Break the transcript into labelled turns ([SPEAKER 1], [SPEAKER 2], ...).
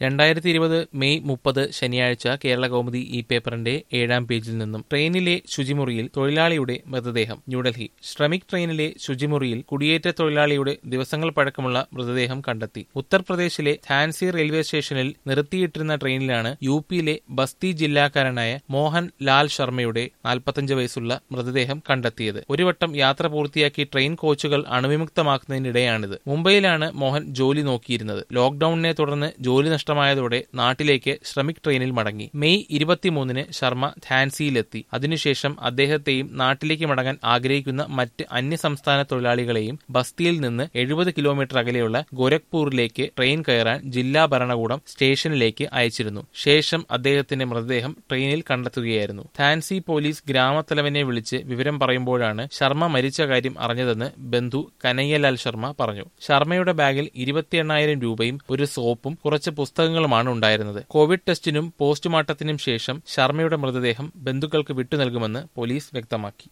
[SPEAKER 1] രണ്ടായിരത്തി ഇരുപത് മെയ് മുപ്പത് ശനിയാഴ്ച കേരള കൗമുദി ഈ പേപ്പറിന്റെ ഏഴാം പേജിൽ നിന്നും ട്രെയിനിലെ ശുചിമുറിയിൽ തൊഴിലാളിയുടെ മൃതദേഹം ന്യൂഡൽഹി ശ്രമിക് ട്രെയിനിലെ ശുചിമുറിയിൽ കുടിയേറ്റ തൊഴിലാളിയുടെ ദിവസങ്ങൾ പഴക്കമുള്ള മൃതദേഹം കണ്ടെത്തി ഉത്തർപ്രദേശിലെ ഝാൻസി റെയിൽവേ സ്റ്റേഷനിൽ നിർത്തിയിട്ടിരുന്ന ട്രെയിനിലാണ് യു പിയിലെ ബസ്തി ജില്ലാക്കാരനായ മോഹൻ ലാൽ ശർമ്മയുടെ നാൽപ്പത്തഞ്ച് വയസ്സുള്ള മൃതദേഹം കണ്ടെത്തിയത് ഒരു വട്ടം യാത്ര പൂർത്തിയാക്കി ട്രെയിൻ കോച്ചുകൾ അണുവിമുക്തമാക്കുന്നതിനിടെയാണിത് മുംബൈയിലാണ് മോഹൻ ജോലി നോക്കിയിരുന്നത് ലോക്ഡൌണിനെ തുടർന്ന് ജോലി നഷ്ടമായതോടെ നാട്ടിലേക്ക് ശ്രമിക് ട്രെയിനിൽ മടങ്ങി മെയ് ഇരുപത്തിമൂന്നിന് ശർമ്മ ഝാൻസിയിലെത്തി അതിനുശേഷം അദ്ദേഹത്തെയും നാട്ടിലേക്ക് മടങ്ങാൻ ആഗ്രഹിക്കുന്ന മറ്റ് അന്യസംസ്ഥാന തൊഴിലാളികളെയും ബസ്തിയിൽ നിന്ന് എഴുപത് കിലോമീറ്റർ അകലെയുള്ള ഗോരഖ്പൂരിലേക്ക് ട്രെയിൻ കയറാൻ ജില്ലാ ഭരണകൂടം സ്റ്റേഷനിലേക്ക് അയച്ചിരുന്നു ശേഷം അദ്ദേഹത്തിന്റെ മൃതദേഹം ട്രെയിനിൽ കണ്ടെത്തുകയായിരുന്നു ഝാൻസി പോലീസ് ഗ്രാമത്തലവനെ വിളിച്ച് വിവരം പറയുമ്പോഴാണ് ശർമ്മ മരിച്ച കാര്യം അറിഞ്ഞതെന്ന് ബന്ധു കനയ്യലാൽ ശർമ്മ പറഞ്ഞു ശർമ്മയുടെ ബാഗിൽ ഇരുപത്തി എണ്ണായിരം രൂപയും ഒരു സോപ്പും കുറച്ച് പുസ്തകങ്ങളുമാണ് ഉണ്ടായിരുന്നത് കോവിഡ് ടെസ്റ്റിനും പോസ്റ്റ്മോർട്ടത്തിനും ശേഷം ശർമ്മയുടെ മൃതദേഹം ബന്ധുക്കൾക്ക് വിട്ടു നൽകുമെന്ന് പോലീസ് വ്യക്തമാക്കി